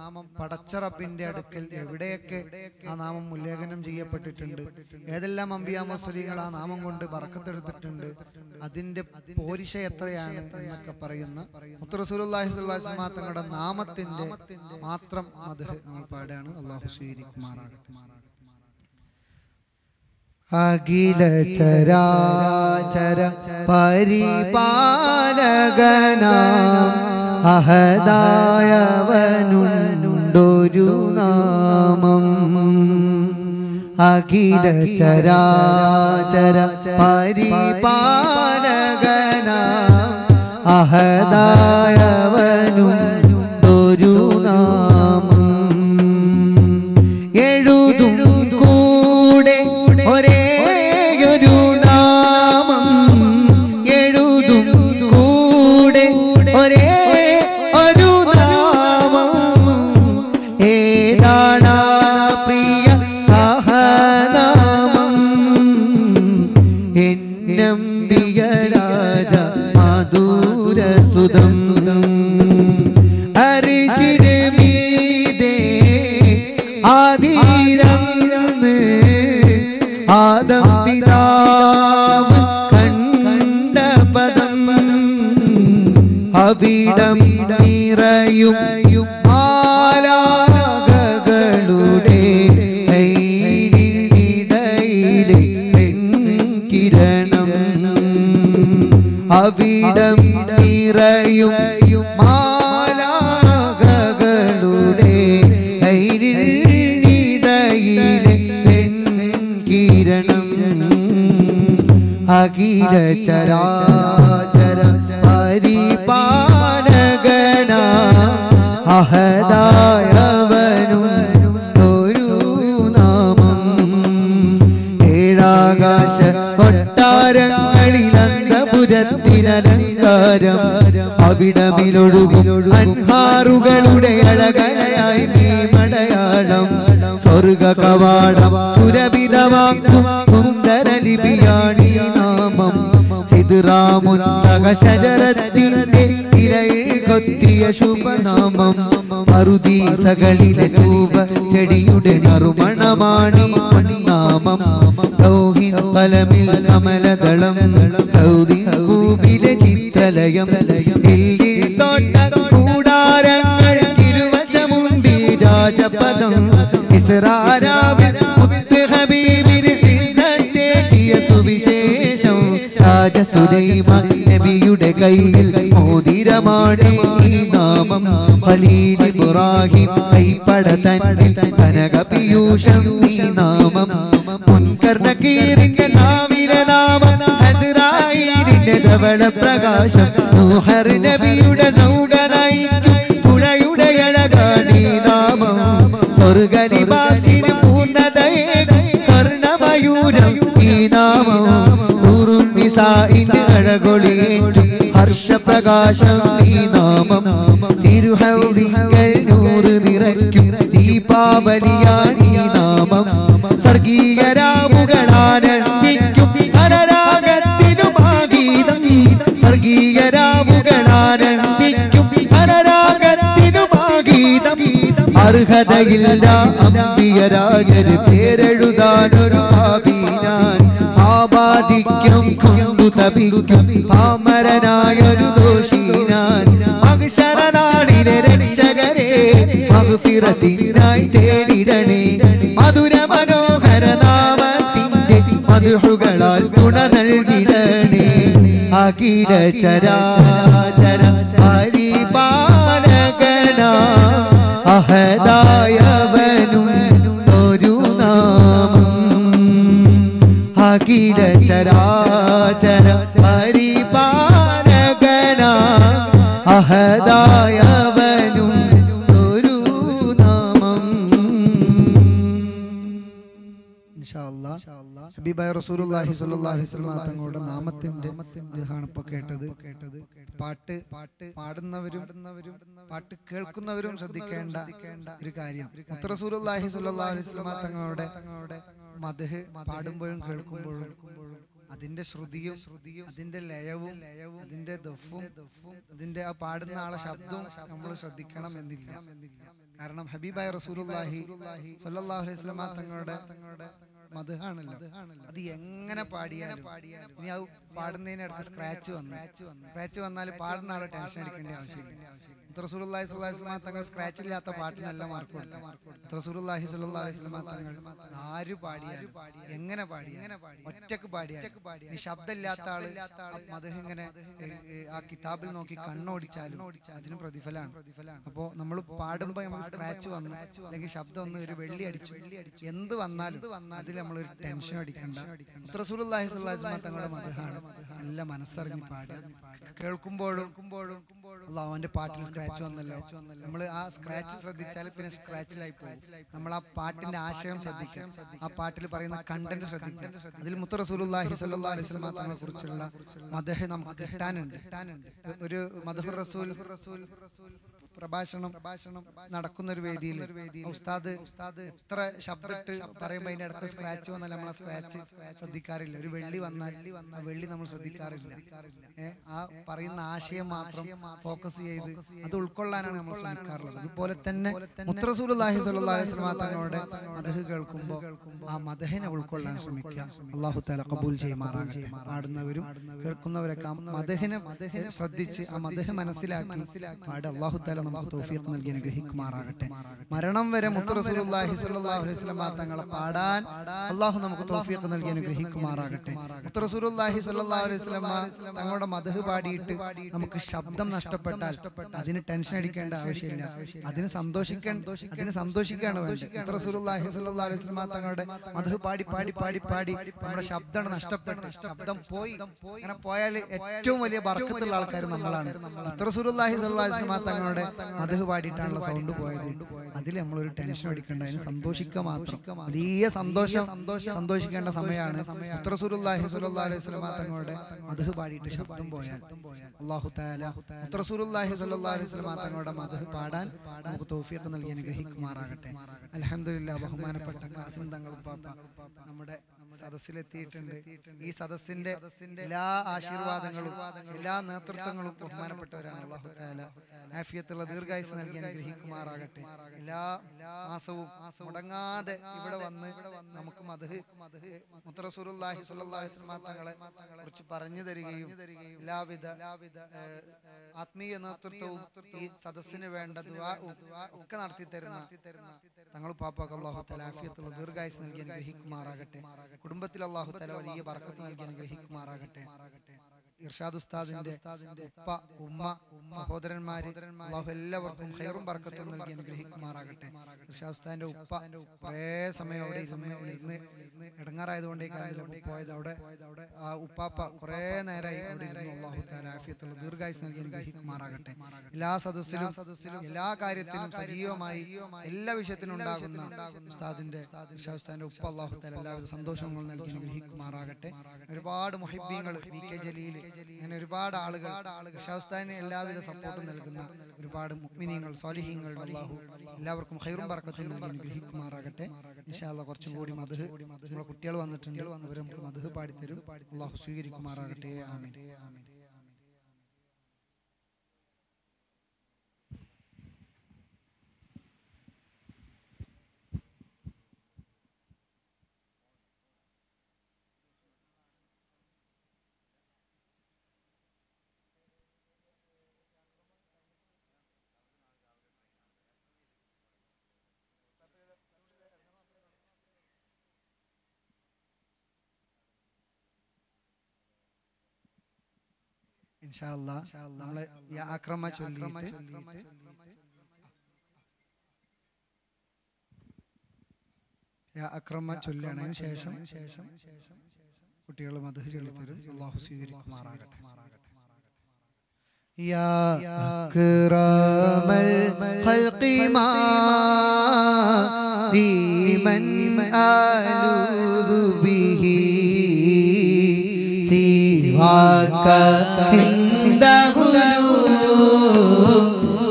നാമം പടച്ചറബിന്റെ അടുക്കൽ എവിടെയൊക്കെ ആ നാമം ഉല്ലേഖനം ചെയ്യപ്പെട്ടിട്ടുണ്ട് ഏതെല്ലാം അമ്പിയാ മുസ്ലിങ്ങൾ ആ നാമം കൊണ്ട് വറക്കത്തെടുത്തിട്ടുണ്ട് അതിന്റെ പോരിശ എത്രയാണ് എന്നൊക്കെ പറയുന്ന മുത്തറസൂലുള്ളാഹി സ്വല്ലല്ലാഹു അലൈഹി വസല്ലം തങ്ങളുടെ നാമത്തിന്റെ മാത്രം മദ്ഹ് നമ്മൾ പാടുകയാണ് അള്ളാഹു സ്വീകരിക്കുമാറാകട്ടെ അഖില ചരാചര പരിപാലകനാം അഹദായവനുണ്ടൊരു നാമം അഖില ചരാചര പരിപാലകനാം അഹദായവനുണ്ടൊരു നാമം എഴുതും കൂടെ ഒരേ ഒരു നാമം എഴുതും കൂടെ ഒരേ ഒരു നാമം ഏതാണാ പ്രിയ സഹനാമം എന്നമ്പിയ രാജ മധുരസുതം അരിശിന് മീതേ ആദിരന്ന് ആദം പിതാവ് കണ്ട പദം അവിടം നിറയും ആലാകകളുടെ ഇടയിലെ കിരണം അവിടം നിറയും മാലാകകളുടെ ഇടയിലെ കിരണം അഖില ചരാചര പരിപാലകന അഹദായവനും ഒരു നാമം ഏഴാകാശ കൊട്ടാരങ്ങളിൽ അന്തപുരത്തിനലങ്കാരം അവിടമിലൊഴുകും അൻഹാറുകളുടെ അഴകലയായി ഭീമടയാളം സ്വർഗ കവാടം സുരഭിതമാക്കും സുന്ദര ലിപിയാണി നാമം സിദ്റാമുന്നക ശജരത്തിന്റെ ഇലയിൽ കൊത്തിയ ശുഭനാമം മറുദീസകളിലെ തൂവ ചെടിയുടെ നറുമണമാണി പൊന്നാമം തൗഹിൻ കലമിൽ കമലദളം തൗദിൻ കൂപിലെ ചിത്രലയം ഇല്ലിൽ തോട്ട കൂടാരങ്ങൾ ഇരുവശമുണ്ടി രാജപദം ഇസ്രാരാവിൽ മുത്ത് ഹബീബിന് ഇസ്സത്തേകിയ സുവിശേഷം രാജസുലൈമാൻ നബിയുടെ കയ്യിൽ മോതിരമാണ് ഈ നാമം ഖലീൽ ഇബ്രാഹിം കൈപ്പട തന്നിൽ കനക പീയൂഷം ഈ നാമം മുൻകർ നക്കീറിന്റെ നാവിലെ നാമം ഹസ്രായിലിന്റെ ധവള പ്രകാശം നൂഹർ നബിയുടെ നൗക നയിക്കും തുഴയുടെ അഴകാണി നാമം സ്വർഗനിവാസിന് പൂർണ്ണതയേകും സ്വർണമയൂരം ഈ നാമം ൂറുന്നിസായിന്റെ അഴകൊളിയേറ്റും ഹർഷപ്രകാശം ഈ നാമം തിരുഹൗദിങ്കൽ നൂറ് നിറയ്ക്കും ദീപാവലിയാണ് ഈ നാമം സ്വർഗീയ രാമുകളാനന്ദിക്കും ഹരരാഗത്തിനുമാഗീതം സ്വർഗീയ രാമുകളാനന്ദിക്കും ഹരരാഗത്തിനുമാഗീതം അർഹതയില്ല അമ്പിയ രാജന് പേരെഴുതാനൊരു ഭാവിനാൻ ആപാദിക്കും കൊണ്ടു തപിക്കും പാമരനായൊരു ദോഷിനാൻ മഹിഷരനാളിലെ രക്ഷകരെ മഹുഫിറത്തിനായി തേടിടണേ മധുര മനോഹര നാമത്തിന്റെ മധുഹുകളാൽ തുണ നൽകിടണേ അഖില ചരാചര പരിപാലകന അഹദായവനും ഒരു നാമം അഖില ചരാചര പരിപാലകന അഹദായവനും ഒരു നാമം ഹബീബായ റസൂലുള്ളാഹി സ്വല്ലല്ലാഹു അലൈഹി വസല്ലം തങ്ങളുടെ നാമത്തിന്റെ ഇതാണ് ഇപ്പൊ കേട്ടത് കേട്ടത് പാട്ട് പാട്ട് പാടുന്നവരും പാട്ട് കേൾക്കുന്നവരും ശ്രദ്ധിക്കേണ്ട ഒരു കാര്യം മുത്ത റസൂലുള്ളാഹി സ്വല്ലല്ലാഹു അലൈഹി വസല്ലം തങ്ങളുടെ മദ്ഹ് പാടുമ്പോഴും കേൾക്കുമ്പോഴും അതിന്റെ ശ്രുതിയും ശ്രുതിയും അതിന്റെ ലയവും ലയവും അതിന്റെ ദഫും അതിന്റെ ആ പാടുന്ന ആളെ ശബ്ദവും നമ്മൾ ശ്രദ്ധിക്കണം എന്നില്ല കാരണം ഹബീബായ റസൂലുള്ളാഹി സ്വല്ലല്ലാഹു അലൈഹി വസല്ലമ തങ്ങളുടെ മധുഹാണല്ലോ അത് എങ്ങനെ പാടിയാലും ഇനി അത് പാടുന്നതിനിടക്ക് സ്ക്രാച്ച് വന്നു സ്ക്രാച്ച് വന്നാൽ പാടുന്ന ആളെ ടെൻഷൻ അടിക്കേണ്ട ആവശ്യമില്ല റസൂലുള്ളാഹി സ്വല്ലല്ലാഹു അലൈഹി വസല്ലമ തങ്ങൾ സ്ക്രാച്ച് ഇല്ലാത്ത പാട്ടിന് നല്ല മാർക്ക് കൊടുക്കും റസൂലുള്ളാഹി സ്വല്ലല്ലാഹു അലൈഹി വസല്ലമ തങ്ങൾ ആര് പാടിയാലും എങ്ങനെ പാടിയാലും ഒറ്റക്ക് പാടിയാലും ഈ ശബ്ദമില്ലാത്ത ആള് മധു ഇങ്ങനെ ഏ, ഏ, ആ കിതാബിൽ നോക്കി കണ്ണോടിച്ചാലും അതിന് പ്രതിഫലമാണ് അപ്പോ നമ്മൾ പാടുമ്പോ നമുക്ക് സ്ക്രാച്ച് വന്നു അല്ലെങ്കിൽ ശബ്ദം ഒന്ന് ഒരു വെള്ളി അടിച്ചു എന്ത് വന്നാലും അതിൽ നമ്മൾ ഒരു ടെൻഷൻ അടിക്കണ്ട റസൂലുള്ളാഹി സ്വല്ലല്ലാഹു അലൈഹി വസല്ലമ തങ്ങളുടെ മധുഹാണ് നല്ല മനസ്സറിഞ്ഞ് പാടുക കേൾക്കുമ്പോഴും അള്ളാഹു അവന്റെ പാട്ടിൽ സ്ക്രാച്ച് വന്നല്ലോ നമ്മൾ ആ സ്ക്രാച്ച് ശ്രദ്ധിച്ചാൽ പിന്നെ സ്ക്രാച്ചിലായി പോകും നമ്മൾ ആ പാട്ടിന്റെ ആശയം ശ്രദ്ധിക്കാം ആ പാട്ടിൽ പറയുന്ന കണ്ടന്റ് ശ്രദ്ധിക്കാം അതിൽ മുത്ത റസൂലുള്ളാഹി സ്വല്ലല്ലാഹു അലൈഹി വസല്ലമ തങ്ങളെ കുറിച്ചുള്ള മദഹ് നമുക്ക് കിട്ടാനുണ്ട് ഒരു മദഹുർ റസൂൽ പ്രഭാഷണം പ്രഭാഷണം നടക്കുന്ന ഒരു വേദിയിൽ ഉസ്താദ് ഉസ്താദ് എത്ര ശബ്ദമിട്ട് പറയുമ്പോൾ അതിന്റെ ഇടയ്ക്ക് സ്ക്രാച്ച് വന്നാൽ നമ്മൾ ആ സ്ക്രാച്ച് ശ്രദ്ധിക്കാറില്ല ഒരു വെള്ളി വന്നാൽ ആ വെള്ളി നമ്മൾ ശ്രദ്ധിക്കാറില്ല ഏ, ആ പറയുന്ന ആശയം മാത്രം ഫോക്കസ് ചെയ്ത് അത് ഉൾക്കൊള്ളാനാണ് നമ്മൾ ശ്രമിക്കാറുള്ളത് അതുപോലെ തന്നെ മുത്രസൂലുള്ളാഹി സ്വല്ലല്ലാഹു അലൈഹി വസല്ലമ തങ്ങളുടെ മദഹ് കേൾക്കുമ്പോൾ ആ മദഹിനെ ഉൾക്കൊള്ളാൻ ശ്രമിക്കുക അള്ളാഹു തആല കബൂൽ ചെയ്യുമാറാകട്ടെ പാടുന്നവരും കേൾക്കുന്നവരൊക്കെ ആ മദഹിനെ മദഹിനെ ശ്രദ്ധിച്ച് ആ മദഹ് മനസ്സിലാക്കി പാട് അള്ളാഹു തആല നമുക്ക് തൗഫീഖ് നൽകി അനുഗ്രഹിക്കുമാറാകട്ടെ മരണം വരെ മുത്തു റസൂലുള്ളാഹി സ്വല്ലല്ലാഹു അലൈഹി വസല്ലമ തങ്ങളെ പാടാൻ അള്ളാഹു നമുക്ക് തൗഫീഖ് നൽകി അനുഗ്രഹിക്കുമാറാകട്ടെ മുത്തു റസൂലുള്ളാഹി സ്വല്ലല്ലാഹു അലൈഹി വസല്ലമ തങ്ങളുടെ മദഹ് പാടിയിട്ട് നമുക്ക് ശബ്ദം നഷ്ടപ്പെട്ടാൽ അതിന് ടെൻഷൻ അടിക്കേണ്ട ആവശ്യമില്ല അതിന് സന്തോഷിക്കാൻ അതിന് സന്തോഷിക്കാണ് വേണ്ടത് മുത്തു റസൂലുള്ളാഹി സ്വല്ലല്ലാഹു അലൈഹി വസല്ലമ തങ്ങളുടെ മദഹ് പാടി പാടി പാടി പാടി നമ്മുടെ ശബ്ദം നഷ്ടപ്പെട്ടു ശബ്ദം പോയി അങ്ങനെ പോയാൽ ഏറ്റവും വലിയ ബർക്കത്തുള്ള ആൾക്കാർ നമ്മളാണ് മുത്തു റസൂലുള്ളാഹി സ്വല്ലല്ലാഹു അലൈഹി വസല്ലമ തങ്ങളുടെ മധു പാടിയിട്ടാണല്ലോ സൗണ്ട് പോയത് അതിൽ നമ്മളൊരു ടെൻഷൻ അടിക്കണ്ട അതിന് സന്തോഷിക്കുക മാത്രം വലിയ സന്തോഷം സന്തോഷിക്കേണ്ട സമയമാണ് ഉത്തറസൂലുള്ളാഹി സ്വല്ലല്ലാഹു അലൈഹി വസല്ലമ തങ്ങളുടെ മധു പാടിയിട്ട് ശബ്ദം പോയാൽ അല്ലാഹു തആല ഉത്തറസൂലുള്ളാഹി സ്വല്ലല്ലാഹു അലൈഹി വസല്ലമ തങ്ങളുടെ മധു പാടാൻ നമുക്ക് തൗഫീഖ് നൽകി അനുഗ്രഹിക്കുമാറാകട്ടെ അൽഹംദുലില്ലാ ബഹുമാനപ്പെട്ട കാസിം തങ്ങൾ പാപ്പ നമ്മുടെ സദസ്സിലെത്തിയിട്ടുണ്ട് ഈ സദസ്സിന്റെ എല്ലാ ആശീർവാദങ്ങളും എല്ലാ നേതൃത്വങ്ങളും ബഹുമാനപ്പെട്ടവരാണ് അല്ലാഹു തആല ആഫിയത്തുള്ള ദീർഘായുസ് നൽകി അനുഗ്രഹിക്കുമാറാകട്ടെ എല്ലാ മാസവും മുടങ്ങാതെ ഇവിടെ വന്ന് നമുക്ക് മധു മുത്തറസൂറുല്ലാഹി സ്വല്ലല്ലാഹി അലൈഹി വസല്ലം തങ്ങളെ കുറിച്ച് പറഞ്ഞു തരികയും എല്ലാവിധ ഏഹ്, ആത്മീയ നേതൃത്വവും ഈ സദസ്സിന് വേണ്ട ദുആഉം ഒക്കെ നടത്തി തരുന്ന തങ്ങൾ പാപ്പാക്ക് അല്ലാഹു തആല ആഫിയത്തുള്ള ദീർഘായുസ് നൽകി അനുഗ്രഹിക്കുമാറാകട്ടെ കുടുംബത്തിൽ അല്ലാഹു തആല വലിയ ബർക്കത്ത് നൽകി അനുഗ്രഹിക്കുമാറാകട്ടെ ഇർഷാദ് ഉസ്താദിന്റെ ഉപ്പ ഉമ്മ സഹോദരന്മാര് അല്ലാഹു എല്ലാവർക്കും ഖൈറും ബർക്കത്തും നൽകി അനുഗ്രഹിക്കുമാറാകട്ടെ ഇർഷാദ് ഉസ്താദിന്റെ ഉപ്പ കുറേ സമയം അവിടെ ഇരുന്ന് ഇരുന്ന് ഇടങ്ങാറായതുകൊണ്ടേ കാര്യമില്ല പോയത് അവിടെ ആ ഉപ്പാപ്പ കുറേ നേരമായി അവിടെ ഇരുന്നു അല്ലാഹു തആല ആഫിയത്തുള്ള ദീർഘായുസ് നൽകി അനുഗ്രഹിക്കുമാറാകട്ടെ എല്ലാ സദസ്സിലും സദസ്സിലും എല്ലാ കാര്യത്തിലും സജീവമായി എല്ലാ വിഷയത്തിലും ഉണ്ടാകുന്ന ഉസ്താദിന്റെ ഇർഷാദ് ഉസ്താദിന്റെ ഉപ്പ അല്ലാഹു തആല എല്ലാവിധ സന്തോഷങ്ങളും നൽകി അനുഗ്രഹിക്കുമാറാകട്ടെ ഒരുപാട് മുഹിബീങ്ങൾ വി കെ ജലീൽ അങ്ങനെ ഒരുപാട് ആളുകൾ ഷാസ്താന് എല്ലാവിധ സപ്പോർട്ടും നൽകുന്ന ഒരുപാട് മുക്മിനീങ്ങൾ സ്വാലിഹീങ്ങൾ അല്ലാഹു എല്ലാവർക്കും ഖൈറും ബർക്കത്തും നൽകി അനുഗ്രഹിക്കുമാറാകട്ടെ ഇൻഷാല്ല കുറച്ചും കൂടി മധു നമ്മളെ കുട്ടികൾ വന്നിട്ടുണ്ട് അവർ നമുക്ക് മധു പാടിത്തരും അള്ളാഹു സ്വീകരിക്കുമാറാകട്ടെ ആമീൻ ഇൻഷാല്ല നമ്മളെ ഈ ആക്രമ ചൊല്ലിയിട്ട് യാ അക്രമ ചൊല്ലാണ് അതിന് ശേഷം ശേഷം കുട്ടികൾ മധു ചൊല്ലിത്തരും അള്ളാഹു സ്വീകരിക്കുമാറാകട്ടെ يا أكرم الخلق ما لمن ألوذ به سواك عند غلو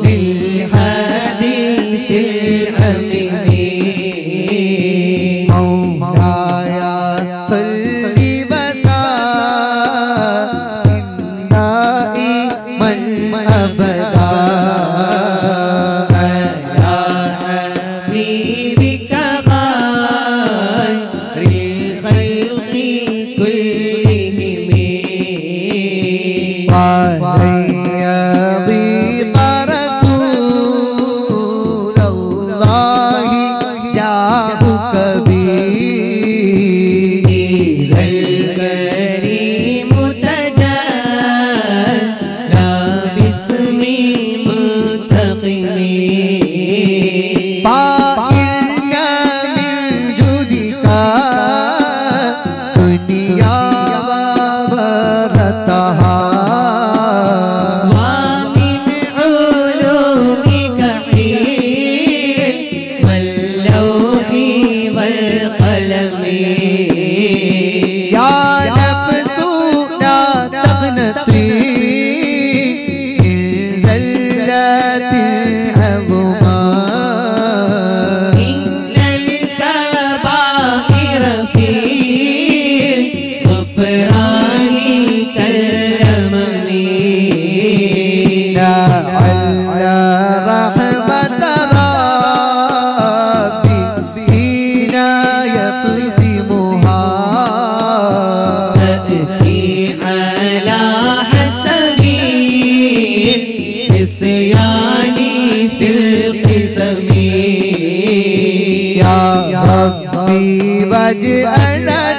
للحديث الأمين مولاي صل وسلم دائما أبدا على فإن من جودك دنيا وضرتها ومن علومك حلم اللوح والقلم يا نفس لا تقنطي من زلات عظما إن الكبائر في الغفران كاليمن لعل رحمة ربي حين يقسمها تأتي على حسب النسيان في القسم يا ربي واجعلنا